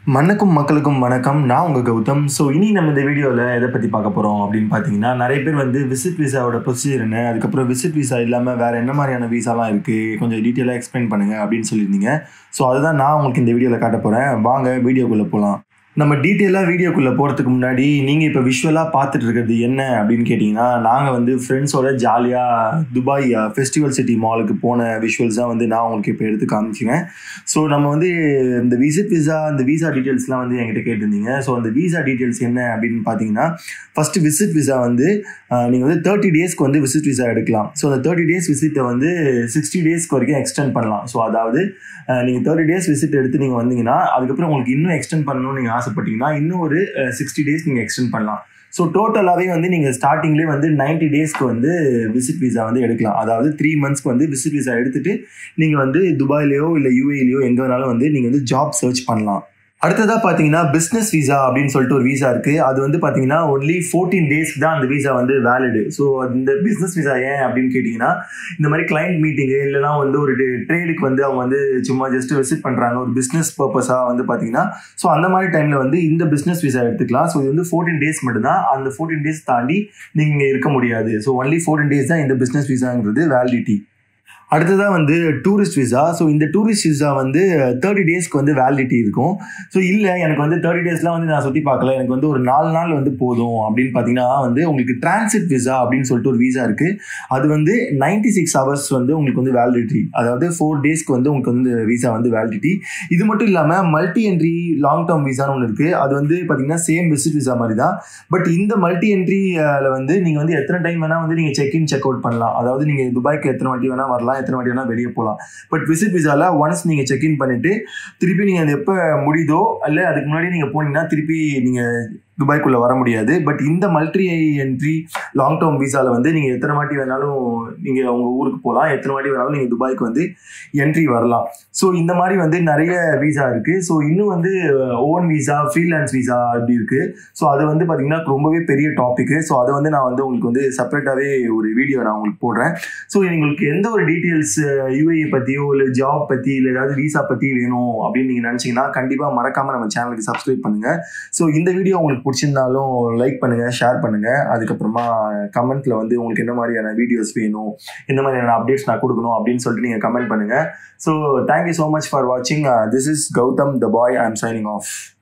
மண்ணுக்கும் மக்களுக்கும் வணக்கம் நான் உங்கள் கௌதம் ஸோ இனி நம்ம இந்த வீடியோவில் எதை பற்றி பார்க்க போகிறோம் அப்படின்னு பார்த்தீங்கன்னா நிறைய பேர் வந்து விசிட் விசாவோட ப்ரொசீஜர் என்ன அதுக்கப்புறம் விசிட் விசா இல்லாமல் வேறு என்ன மாதிரியான விசாலாம் இருக்குது கொஞ்சம் டீட்டெயிலாக எக்ஸ்பிளைன் பண்ணுங்கள் அப்படின்னு சொல்லியிருந்தீங்க ஸோ அதுதான் நான் உங்களுக்கு இந்த வீடியோவில் காட்ட போகிறேன் வாங்க வீடியோக்குள்ளே போகலாம் நம்ம டீட்டெயிலாக வீடியோக்குள்ளே போகிறதுக்கு முன்னாடி நீங்கள் இப்போ விஷுவலாக பார்த்துட்டு இருக்கிறது என்ன அப்படின்னு கேட்டிங்கன்னா நாங்கள் வந்து ஃப்ரெண்ட்ஸோட ஜாலியாக துபாய் ஃபெஸ்டிவல் சிட்டி மாலுக்கு போன விஷுவல்ஸ் தான் வந்து நான் உங்களுக்கு இப்போ எடுத்து காமிச்சிங்க ஸோ நம்ம வந்து இந்த விசிட் விசா இந்த விசா டீட்டெயில்ஸ்லாம் வந்து என்கிட்ட கேட்டிருந்தீங்க ஸோ அந்த விசா டீட்டெயில்ஸ் என்ன அப்படின்னு பார்த்தீங்கன்னா ஃபஸ்ட்டு விசிட் விசா வந்து நீங்கள் வந்து தேர்ட்டி டேஸ்க்கு வந்து விசிட் விசா எடுக்கலாம் ஸோ அந்த தேர்ட்டி டேஸ் விசிட்டை வந்து சிக்ஸ்டி டேஸ்க்கு வரைக்கும் எக்ஸ்டெண்ட் பண்ணலாம் ஸோ அதாவது நீங்கள் தேர்ட்டி டேஸ் விசிட் எடுத்து நீங்கள் வந்தீங்கன்னா அதுக்கப்புறம் உங்களுக்கு இன்னும் எக்ஸ்டெண்ட் பண்ணணும்னு நீங்கள் ஆசைப்பட்டீங்கன்னா இன்னும் ஒரு சிக்ஸ்டி டேஸ் நீங்கள் எக்ஸ்டெண்ட் பண்ணலாம் ஸோ டோட்டலாகவே வந்து நீங்கள் ஸ்டார்டிங்லேயே வந்து நைன்டி டேஸ்க்கு வந்து விசிட் விசா வந்து எடுக்கலாம் அதாவது த்ரீ மந்த்ஸ்க்கு வந்து விசிட் விசா எடுத்துட்டு நீங்கள் வந்து துபாயிலையோ இல்லை யூஏலையோ எங்கே வேணாலும் வந்து நீங்கள் வந்து ஜாப் சர்ச் பண்ணலாம் அடுத்ததாக பார்த்தீங்கன்னா பிஸ்னஸ் விசா அப்படின்னு சொல்லிட்டு ஒரு விசா இருக்குது அது வந்து பார்த்தீங்கன்னா ஒன்லி ஃபோர்டீன் டேஸ்க்கு தான் அந்த விசா வந்து வேலிடு ஸோ இந்த பிஸ்னஸ் விசா ஏன் அப்படின்னு கேட்டிங்கன்னா இந்த மாதிரி கிளைண்ட் மீட்டிங்கு இல்லைனா வந்து ஒரு ட்ரேடுக்கு வந்து அவங்க வந்து சும்மா ஜஸ்ட் விசிட் பண்ணுறாங்க ஒரு பிஸ்னஸ் பர்பஸாக வந்து பார்த்தீங்கன்னா ஸோ அந்த மாதிரி டைமில் வந்து இந்த பிஸ்னஸ் விசா எடுத்துக்கலாம் ஸோ இது வந்து ஃபோர்டீன் டேஸ் மட்டும்தான் அந்த ஃபோர்டீன் டேஸ் தாண்டி நீங்கள் இருக்க முடியாது ஸோ ஒன்லி ஃபோர்டீன் டேஸ் தான் இந்த பிஸ்னஸ் விசாங்கிறது வேலிடிட்டி அடுத்ததாக வந்து டூரிஸ்ட் விசா ஸோ இந்த டூரிஸ்ட் விசா வந்து தேர்ட்டி டேஸ்க்கு வந்து வேலிடிட்டி இருக்கும் ஸோ இல்லை எனக்கு வந்து தேர்ட்டி டேஸ்லாம் வந்து நான் சுற்றி பார்க்கல எனக்கு வந்து ஒரு நாலு நாள் வந்து போதும் அப்படின்னு பார்த்தீங்கன்னா வந்து உங்களுக்கு டிரான்சிட் விசா அப்படின்னு சொல்லிட்டு ஒரு விசா இருக்குது அது வந்து நைன்டி சிக்ஸ் ஹவர்ஸ் வந்து உங்களுக்கு வந்து வேலிடிட்டி அதாவது ஃபோர் டேஸ்க்கு வந்து உங்களுக்கு வந்து விசா வந்து வேலிடிட்டி இது மட்டும் இல்லாமல் மல்டி என்ட்ரி லாங் டேர்ம் விசான்னு ஒன்று இருக்குது அது வந்து பார்த்தீங்கன்னா சேம் விசிட் விசா மாதிரி தான் பட் இந்த மல்டி என்ட்ரியில் வந்து நீங்கள் வந்து எத்தனை டைம் வேணால் வந்து நீங்கள் செக் இன் செக் அவுட் பண்ணலாம் அதாவது நீங்கள் துபாய்க்கு எத்தனை வாட்டி வேணால் வரலாம் எத்தனை வாட்டி வேணால் வெளியே போகலாம் பட் விசிட் விசாவில் ஒன்ஸ் நீங்கள் செக்இன் பண்ணிவிட்டு திருப்பி நீங்கள் அது எப்போ முடியுதோ இல்லை அதுக்கு முன்னாடி நீங்கள் போனீங்கன்னா திருப்பி நீங்கள் துபாய்க்குள்ளே வர முடியாது பட் இந்த மல்டி என்ட்ரி லாங் டேர்ம் விசாவில் வந்து நீங்கள் எத்தனை வாட்டி வேணாலும் நீங்கள் உங்கள் ஊருக்கு போகலாம் எத்தனை வாட்டி வேணாலும் நீங்கள் துபாய்க்கு வந்து என்ட்ரி வரலாம் ஸோ இந்த மாதிரி வந்து நிறைய விசா இருக்குது ஸோ இன்னும் வந்து ஓன் விசா ஃப்ரீலான்ஸ் விசா அப்படி இருக்குது ஸோ அது வந்து பார்த்திங்கன்னா ரொம்பவே பெரிய டாப்பிக்கு ஸோ அதை வந்து நான் வந்து உங்களுக்கு வந்து செப்பரேட்டாகவே ஒரு வீடியோ நான் உங்களுக்கு போடுறேன் ஸோ உங்களுக்கு எந்த ஒரு டீட்டெயில்ஸ் யூஏ பற்றியோ இல்லை ஜாப் பற்றி இல்லை ஏதாவது விசா பற்றி வேணும் அப்படின்னு நீங்கள் நினச்சிங்கன்னா கண்டிப்பாக மறக்காமல் நம்ம சேனலுக்கு சப்ஸ்கிரைப் பண்ணுங்கள் ஸோ இந்த வீடியோ உங்களுக்கு பிடிச்சிருந்தாலும் லைக் பண்ணுங்கள் ஷேர் பண்ணுங்கள் அதுக்கப்புறமா கமெண்ட்டில் வந்து உங்களுக்கு என்ன மாதிரியான வீடியோஸ் வேணும் என்ன மாதிரியான அப்டேட்ஸ் நான் கொடுக்கணும் அப்படின்னு சொல்லிட்டு நீங்கள் கமெண்ட் பண்ணுங்கள் so thank you so much for வாட்சிங் this is Gautham the boy I am signing of